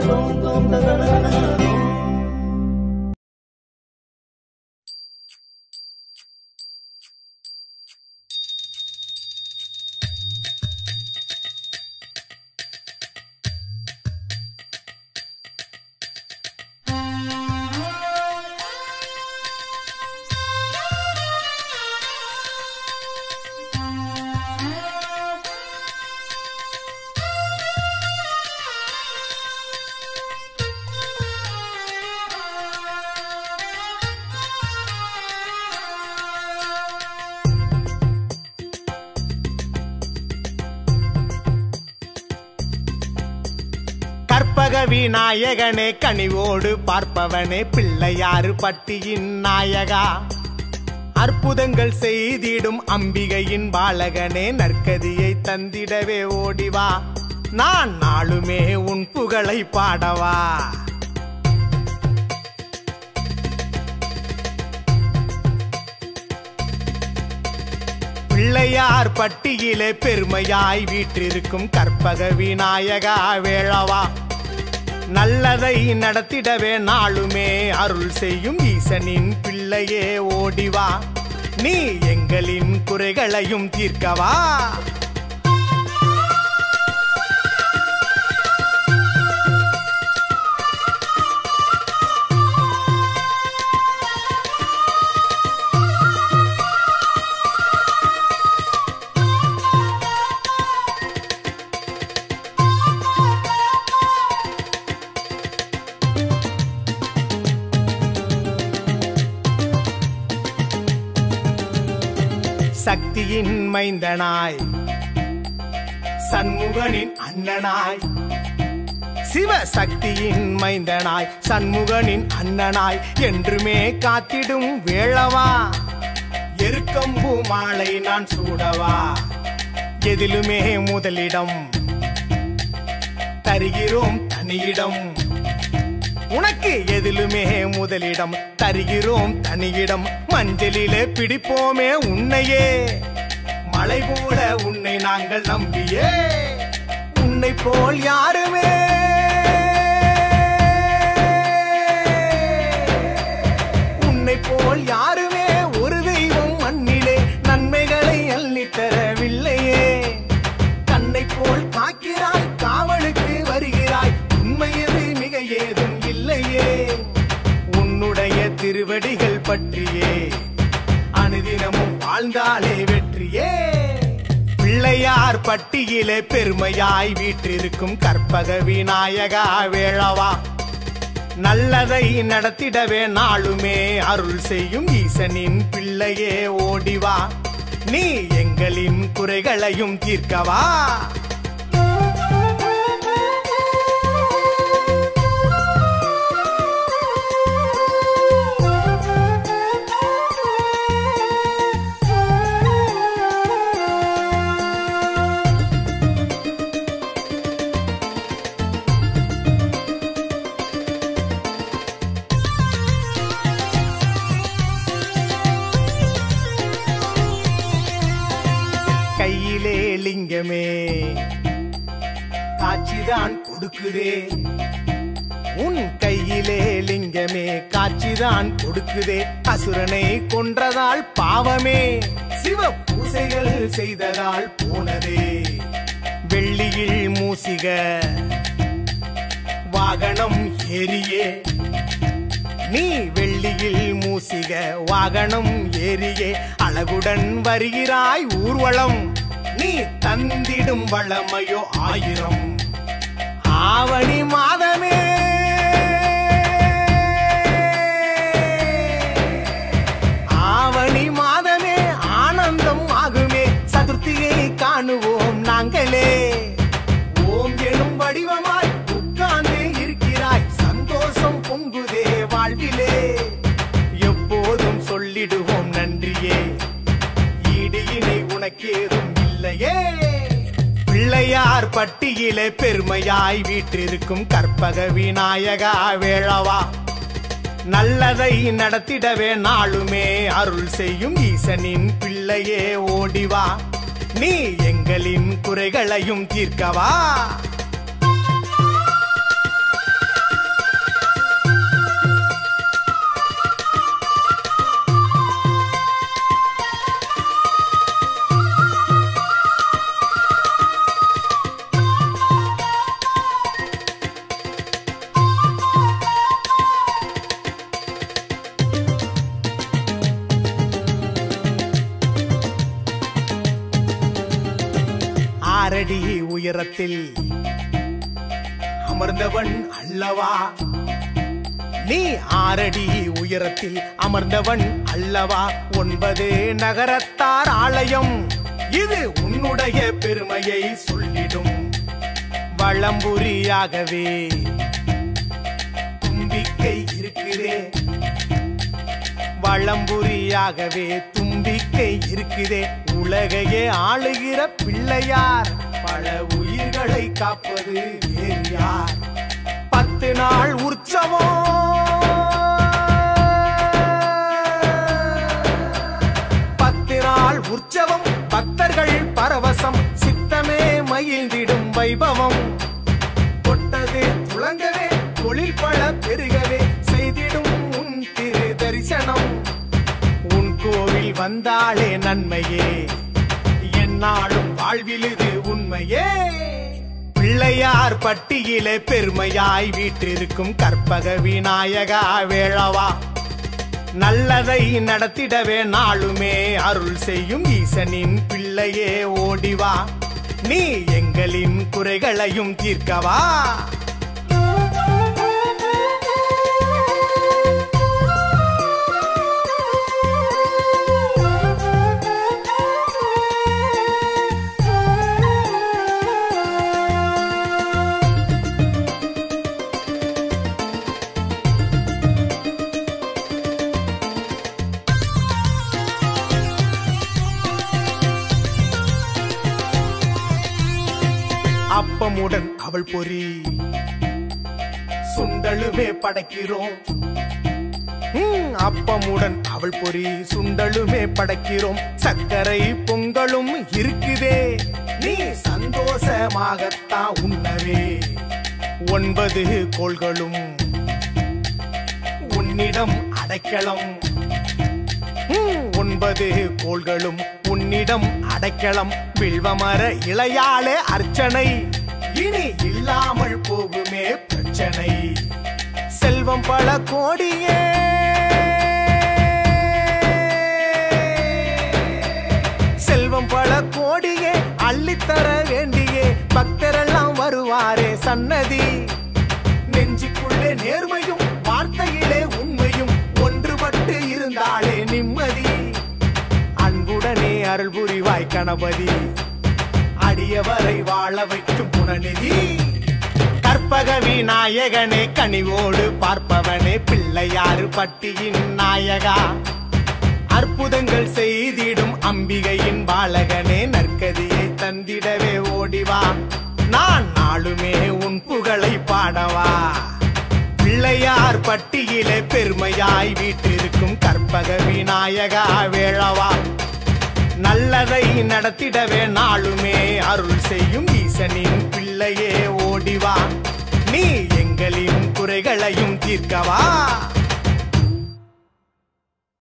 கற்பக விநாயகனே கனிவோடு பார்ப்பவனே பிள்ளையாறு பட்டியின் நாயகா அற்புதங்கள் செய்திடும் அம்பிகையின் பாலகனே நற்கதியை தந்திடவே ஓடிவா நான் நாளுமே உன் புகழை பாடவா பிள்ளையார் பட்டியிலே பெருமையாய் வீற்றிருக்கும் கற்பக விநாயகா வேளவா நல்லதை நடத்திடவே நாளுமே அருள் செய்யும் ஈசனின் பிள்ளையே ஓடிவா நீ எங்களின் குறைகளையும் தீர்க்கவா சக்தியின் மைந்தனாய் சண்முகனின் அண்ணனாய் சிவ சக்தியின் மைந்தனாய் சண்முகனின் அண்ணனாய் என்றுமே காத்திடும் வேளவா எருக்கம்பூ மாலை நான் சூடவா எதிலுமே முதலிடம் தருகிறோம் தனியிடம் உனக்கு எதிலுமே முதலிடம் தருகிறோம் தனியிடம் மஞ்சளிலே பிடிப்போமே உன்னையே மலை போல உன்னை நாங்கள் நம்பியே உன்னை போல் யாருமே உன்னை போல் யாருமே ஒரு தெய்வம் மண்ணிலே நன்மைகளை அள்ளி தரவில்லையே கண்ணை போல் காக்கிறாய் காவலுக்கு வருகிறாய் உண்மையது மிக ஏதும் இல்லையே உன்னுடைய திருவடிகள் பற்றியே அனுதினமும் வாழ்ந்தாலே வெற்றியே பிள்ளையார் பட்டியிலே பெருமையாய் வீற்றிருக்கும் கற்பக விநாயகா வேளவா நல்லதை நடத்திடவே நாளுமே அருள் செய்யும் ஈசனின் பிள்ளையே ஓடிவா நீ எங்களின் குறைகளையும் தீர்க்கவா கையிலே லிங்கமே காட்சிதான் கொடுக்குதே உன் கையிலே லிங்கமே காட்சிதான் கொடுக்குதே அசுரனை கொன்றதால் பாவமே சிவ பூசைகள் செய்ததால் போனதே வெள்ளியில் மூசிக வாகனம் ஏறியே நீ வெள்ளியில் மூசிக வாகனம் ஏறியே அழகுடன் வருகிறாய் ஊர்வலம் நீ தந்திடும் வளமையோ ஆயிரம் ஆவணி மாதமே ஆவணி மாதமே ஆனந்தம் ஆகுமே சதுர்த்தியை காணுவோம் நாங்களே ஓம் எனும் வடிவமாய் உட்கார்ந்து இருக்கிறாய் சந்தோஷம் பொங்குதே வாழ்விலே எப்போதும் சொல்லிடுவோம் நன்றியே ஈடு இணை உனக்கேதும் இல்லையே பிள்ளையார் பட்டியிலே பெருமையாய் வீற்றிருக்கும் கற்பக விநாயகா வேளவா நல்லதை நடத்திடவே நாளுமே அருள் செய்யும் ஈசனின் பிள்ளையே ஓடிவா நீ எங்களின் குறைகளையும் தீர்க்கவா ஆறடி உயரத்தில் அமர்ந்தவன் அல்லவா நீ ஆறடி உயரத்தில் அமர்ந்தவன் அல்லவா ஒன்பது நகரத்தார் ஆலயம் இது உன்னுடைய பெருமையை சொல்லிடும் வளம்புரியாகவே தும்பிக்கை இருக்குதே வளம்புரியாகவே தும்பிக்கை இருக்குதே உலகையே ஆளுகிற பிள்ளையார் பல உயிர்களை காப்பது வேறு யார் பத்து நாள் உற்சவம் பத்து நாள் உற்சவம் பக்தர்கள் பரவசம் சித்தமே மகிழ்ந்திடும் வைபவம் தொட்டது துளங்கவே தொழில் பல பெருகவே செய்திடும் உன் திரு தரிசனம் உன் கோவில் வந்தாலே நன்மையே என்னாலும் வாழ்வில் இது உண்மையே பிள்ளையார் பட்டியிலே பெருமையாய் வீற்றிருக்கும் கற்பக விநாயகா வேளவா நல்லதை நடத்திடவே நாளுமே அருள் செய்யும் ஈசனின் பிள்ளையே ஓடிவா நீ எங்களின் குறைகளையும் தீர்க்கவா அப்பமுடன் அவள் பொறி சுண்டலுமே படைக்கிறோம் ம், அப்பமுடன் அவள் பொறி சுண்டலுமே படைக்கிறோம் சர்க்கரை பொங்கலும் இருக்குதே நீ சந்தோஷமாகத்தான் உண்ணவே ஒன்பது கோள்களும் உன்னிடம் அடைக்கலம் ம், ஒன்பது கோள்களும் உன்னிடம் அடைக்கலம் வில்வமர இளையாளே அர்ச்சனை இனி இல்லாமல் போகுமே பிரச்சனை செல்வம் பல கோடியே செல்வம் பல கோடியே அள்ளித்தர வேண்டியே பக்தரெல்லாம் வருவாரே சன்னதி நெஞ்சுக்குள்ளே நேர்மையும் வார்த்தையிலே உண்மையும் ஒன்றுபட்டு இருந்தாலே நிம்மதி அன்புடனே அருள் புரிவாய் கணபதி அடியவரை வாழ வைக்கும் குணநிதி கற்பக விநாயகனே கனிவோடு பார்ப்பவனே பிள்ளையாறு பட்டியின் நாயகா அற்புதங்கள் செய்திடும் அம்பிகையின் பாலகனே நற்கதியை தந்திடவே ஓடிவா நான் நாளுமே உன் புகழை பாடவா பிள்ளையார் பட்டியிலே பெருமையாய் வீட்டிருக்கும் கற்பக விநாயகா வேளவா நல்லதை நடத்திடவே நாளுமே அருள் செய்யும் ஈசனின் பிள்ளையே ஓடிவா நீ எங்களின் குறைகளையும் தீர்க்கவா